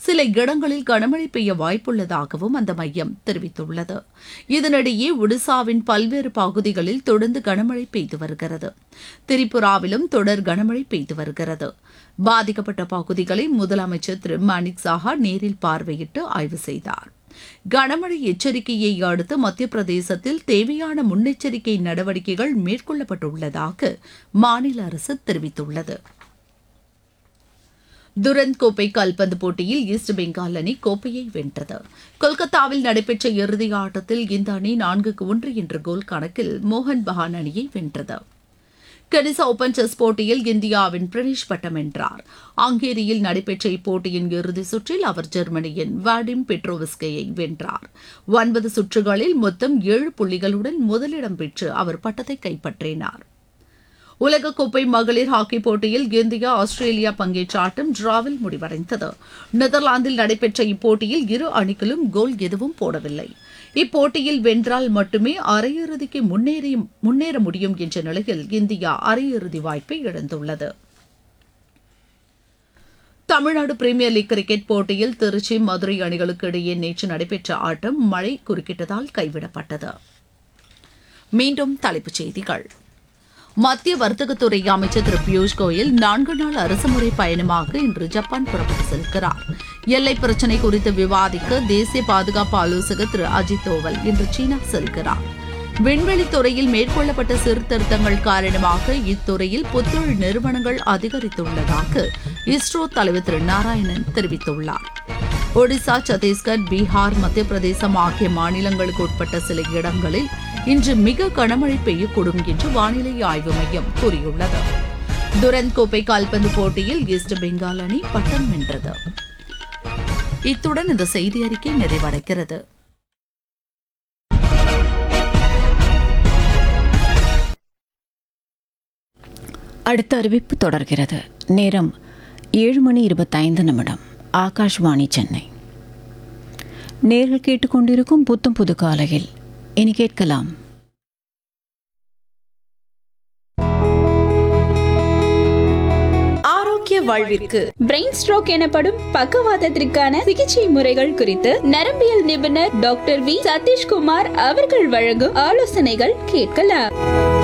சில இடங்களில் கனமழை பெய்ய வாய்ப்புள்ளதாகவும் அந்த மையம் தெரிவித்துள்ளது இதனிடையே ஒடிசாவின் பல்வேறு பகுதிகளில் தொடர்ந்து கனமழை பெய்து வருகிறது திரிபுராவிலும் தொடர் கனமழை பெய்து வருகிறது பாதிக்கப்பட்ட பகுதிகளை முதலமைச்சர் திரு மாணிக் சாஹா நேரில் பார்வையிட்டு ஆய்வு செய்தார் கனமழை எச்சரிக்கையை அடுத்து மத்திய பிரதேசத்தில் தேவையான முன்னெச்சரிக்கை நடவடிக்கைகள் மேற்கொள்ளப்பட்டுள்ளதாக மாநில அரசு தெரிவித்துள்ளது துரந்த் கோப்பை கால்பந்து போட்டியில் ஈஸ்ட் பெங்கால் அணி கோப்பையை வென்றது கொல்கத்தாவில் நடைபெற்ற இறுதி ஆட்டத்தில் இந்த அணி நான்குக்கு ஒன்று என்ற கோல் கணக்கில் மோகன் பகான் அணியை வென்றது கெனிஸ் ஓபன் செஸ் போட்டியில் இந்தியாவின் பிரினிஷ் பட்டம் வென்றார் ஹங்கேரியில் நடைபெற்ற இப்போட்டியின் இறுதிச் சுற்றில் அவர் ஜெர்மனியின் வாடிம் பெட்ரோவிஸ்கையை வென்றார் ஒன்பது சுற்றுகளில் மொத்தம் ஏழு புள்ளிகளுடன் முதலிடம் பெற்று அவர் பட்டத்தை கைப்பற்றினார் உலகக்கோப்பை மகளிர் ஹாக்கி போட்டியில் இந்தியா ஆஸ்திரேலியா பங்கேற்ற ஆட்டம் டிராவில் முடிவடைந்தது நெதர்லாந்தில் நடைபெற்ற இப்போட்டியில் இரு அணிகளும் கோல் எதுவும் போடவில்லை இப்போட்டியில் வென்றால் மட்டுமே அரையிறுதிக்கு முன்னேறி முன்னேற முடியும் என்ற நிலையில் இந்தியா அரையிறுதி வாய்ப்பை இழந்துள்ளது தமிழ்நாடு பிரீமியர் லீக் கிரிக்கெட் போட்டியில் திருச்சி மதுரை அணிகளுக்கு இடையே நேற்று நடைபெற்ற ஆட்டம் மழை குறுக்கிட்டதால் கைவிடப்பட்டது மீண்டும் தலைப்புச் செய்திகள் மத்திய வர்த்தகத்துறை அமைச்சர் திரு பியூஷ் கோயல் நான்கு நாள் அரசுமுறை பயணமாக இன்று ஜப்பான் புறப்பட்டு செல்கிறார் எல்லை பிரச்சினை குறித்து விவாதிக்க தேசிய பாதுகாப்பு ஆலோசகர் திரு அஜித் தோவல் இன்று சீனா செல்கிறார் விண்வெளி துறையில் மேற்கொள்ளப்பட்ட சீர்திருத்தங்கள் காரணமாக இத்துறையில் புத்தொழில் நிறுவனங்கள் அதிகரித்துள்ளதாக இஸ்ரோ தலைவர் திரு நாராயணன் தெரிவித்துள்ளார் ஒடிசா சத்தீஸ்கர் பீகார் மத்திய பிரதேசம் ஆகிய மாநிலங்களுக்கு உட்பட்ட சில இடங்களில் இன்று மிக கனமழை பெய்யக்கூடும் என்று வானிலை ஆய்வு மையம் கூறியுள்ளது துரந்த் கோப்பை கால்பந்து போட்டியில் ஈஸ்ட் பெங்கால் அணி பட்டம் வென்றது இத்துடன் இந்த செய்தி அறிக்கை நிறைவடைகிறது அடுத்த அறிவிப்பு தொடர்கிறது நேரம் ஏழு மணி இருபத்தைந்து நிமிடம் ஆகாஷ்வாணி சென்னை நேர்கள் கேட்டுக்கொண்டிருக்கும் புத்தம் புது காலையில் இனி கேட்கலாம் ஆரோக்கிய வாழ்விற்கு பிரெயின் ஸ்ட்ரோக் எனப்படும் பக்கவாதத்திற்கான சிகிச்சை முறைகள் குறித்து நரம்பியல் நிபுணர் டாக்டர் வி சதீஷ்குமார் அவர்கள் வழங்கும் ஆலோசனைகள் கேட்கலாம்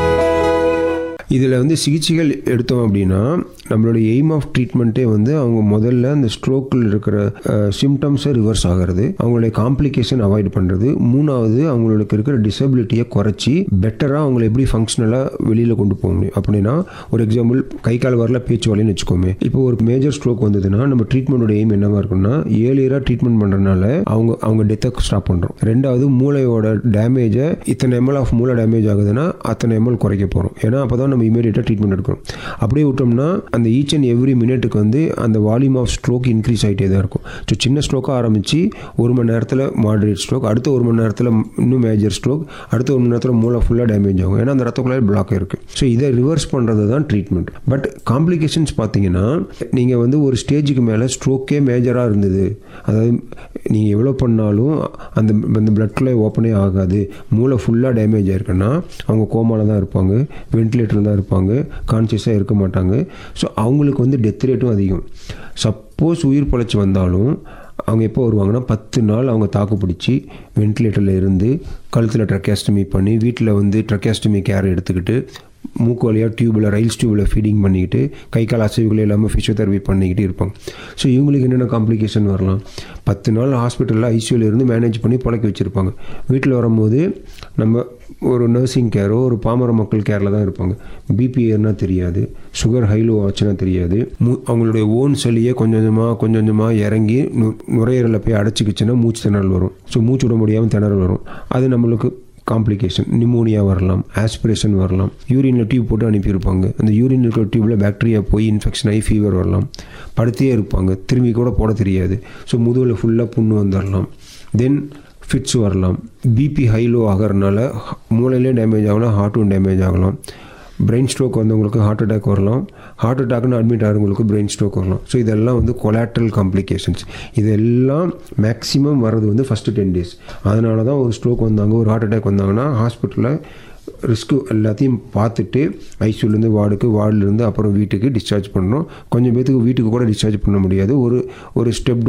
இதில் வந்து சிகிச்சைகள் எடுத்தோம் அப்படின்னா நம்மளோட எய்ம் ஆஃப் ட்ரீட்மெண்ட்டே வந்து அவங்க முதல்ல அந்த ஸ்ட்ரோக்கில் இருக்கிற சிம்டம்ஸை ரிவர்ஸ் ஆகிறது அவங்களுடைய காம்ப்ளிகேஷன் அவாய்ட் பண்ணுறது மூணாவது அவங்களுக்கு இருக்கிற டிசபிலிட்டியை குறைச்சி பெட்டராக அவங்கள எப்படி ஃபங்க்ஷனலாக வெளியில் கொண்டு போக முடியும் அப்படின்னா ஒரு எக்ஸாம்பிள் கை கால் வரல பேச்சு வரலன்னு வச்சுக்கோமே இப்போ ஒரு மேஜர் ஸ்ட்ரோக் வந்ததுன்னா நம்ம ட்ரீட்மெண்ட்டோட எய்ம் என்னவா இருக்குன்னா ஏழியராக ட்ரீட்மெண்ட் பண்ணுறதுனால அவங்க அவங்க டெத்தை ஸ்டாப் பண்ணுறோம் ரெண்டாவது மூளையோட டேமேஜை இத்தனை எம்எல் ஆஃப் மூளை டேமேஜ் ஆகுதுன்னா அத்தனை எம்எல் குறைக்க போகிறோம் ஏன்னா அப்போ தான் நம்ம இமீடியட்டாக ட்ரீட்மெண்ட் எடுக்கணும் அப்படியே விட்டோம்னா அந்த ஈச் அண்ட் எவ்ரி மினிட்டுக்கு வந்து அந்த வால்யூம் ஆஃப் ஸ்ட்ரோக் இன்க்ரீஸ் ஆகிட்டே தான் இருக்கும் ஸோ சின்ன ஸ்ட்ரோக்காக ஆரம்பித்து ஒரு மணி நேரத்தில் மாடரேட் ஸ்ட்ரோக் அடுத்த ஒரு மணி நேரத்தில் இன்னும் மேஜர் ஸ்ட்ரோக் அடுத்த ஒரு மணி நேரத்தில் மூளை ஃபுல்லாக டேமேஜ் ஆகும் ஏன்னா அந்த ரத்த குழாய் பிளாக் இருக்குது ஸோ இதை ரிவர்ஸ் பண்ணுறது தான் ட்ரீட்மெண்ட் பட் காம்ப்ளிகேஷன்ஸ் பார்த்தீங்கன்னா நீங்கள் வந்து ஒரு ஸ்டேஜுக்கு மேலே ஸ்ட்ரோக்கே மேஜராக இருந்தது அதாவது நீங்கள் எவ்வளோ பண்ணாலும் அந்த அந்த பிளட் குழாய் ஓப்பனே ஆகாது மூளை ஃபுல்லாக டேமேஜ் ஆயிருக்குன்னா அவங்க கோமால தான் இருப்பாங்க வென்டிலேட்டர் தான் இருப்பாங்க கான்சியஸாக இருக்க மாட்டாங்க ஸோ அவங்களுக்கு வந்து டெத் ரேட்டும் அதிகம் சப்போஸ் உயிர் பொழைச்சி வந்தாலும் அவங்க எப்போ வருவாங்கன்னா பத்து நாள் அவங்க தாக்கு பிடிச்சி வென்டிலேட்டரில் இருந்து கழுத்தில் ட்ரக்கேஸ்டமி பண்ணி வீட்டில் வந்து ட்ரக்கேஸ்டமி கேர் எடுத்துக்கிட்டு மூக்கு வழியாக டியூப்பில் ரைல்ஸ் டியூப்பில் ஃபீடிங் பண்ணிக்கிட்டு கை கால் அசைவுகள் இல்லாமல் ஃபிசியோதெரபி பண்ணிக்கிட்டு இருப்பாங்க ஸோ இவங்களுக்கு என்னென்ன காம்ப்ளிகேஷன் வரலாம் பத்து நாள் ஹாஸ்பிட்டலில் ஐசியூவில் இருந்து மேனேஜ் பண்ணி பழக்கி வச்சுருப்பாங்க வீட்டில் வரும்போது நம்ம ஒரு நர்சிங் கேரோ ஒரு பாமர மக்கள் கேரில் தான் இருப்பாங்க பிபி ஏர்னா தெரியாது சுகர் ஹைலோ ஆச்சுன்னா தெரியாது மூ அவங்களுடைய ஓன் சளியே கொஞ்சம் கொஞ்சமாக கொஞ்சம் கொஞ்சமாக இறங்கி நு நுரையீரலில் போய் அடைச்சிக்கிச்சுன்னா மூச்சு திணறல் வரும் ஸோ மூச்சு விட முடியாமல் திணறல் வரும் அது நம்மளுக்கு காம்ப்ளிகேஷன் நிமோனியா வரலாம் ஆஸ்பிரேஷன் வரலாம் யூரினில் டியூப் போட்டு அனுப்பியிருப்பாங்க அந்த யூரின் இருக்கிற டியூப்பில் பாக்டீரியா போய் இன்ஃபெக்ஷன் ஆகி ஃபீவர் வரலாம் படுத்தே இருப்பாங்க திரும்பி கூட போட தெரியாது ஸோ முதுகில் ஃபுல்லாக புண்ணு வந்துடலாம் தென் ஃபிட்ஸ் வரலாம் பிபி ஹைலோ ஆகிறதுனால மூளையிலே டேமேஜ் ஆகலாம் ஹார்ட்டும் டேமேஜ் ஆகலாம் பிரெயின் ஸ்ட்ரோக் வந்தவங்களுக்கு ஹார்ட் அட்டாக் வரலாம் ஹார்ட் அட்டாக்னு அட்மிட் ஆகிறவங்களுக்கு பிரெயின் ஸ்ட்ரோக் வரலாம் ஸோ இதெல்லாம் வந்து கொலாட்ரல் காம்ப்ளிகேஷன்ஸ் இதெல்லாம் மேக்ஸிமம் வர்றது வந்து ஃபஸ்ட்டு டென் டேஸ் அதனால தான் ஒரு ஸ்ட்ரோக் வந்தாங்க ஒரு ஹார்ட் அட்டாக் வந்தாங்கன்னா ஹாஸ்பிட்டலில் ரிஸ்க்கு எல்லாத்தையும் பார்த்துட்டு ஐசியூலேருந்து வார்டுக்கு வார்டுலேருந்து அப்புறம் வீட்டுக்கு டிஸ்சார்ஜ் பண்ணணும் கொஞ்சம் பேத்துக்கு வீட்டுக்கு கூட டிஸ்சார்ஜ் பண்ண முடியாது ஒரு ஒரு ஸ்டெப்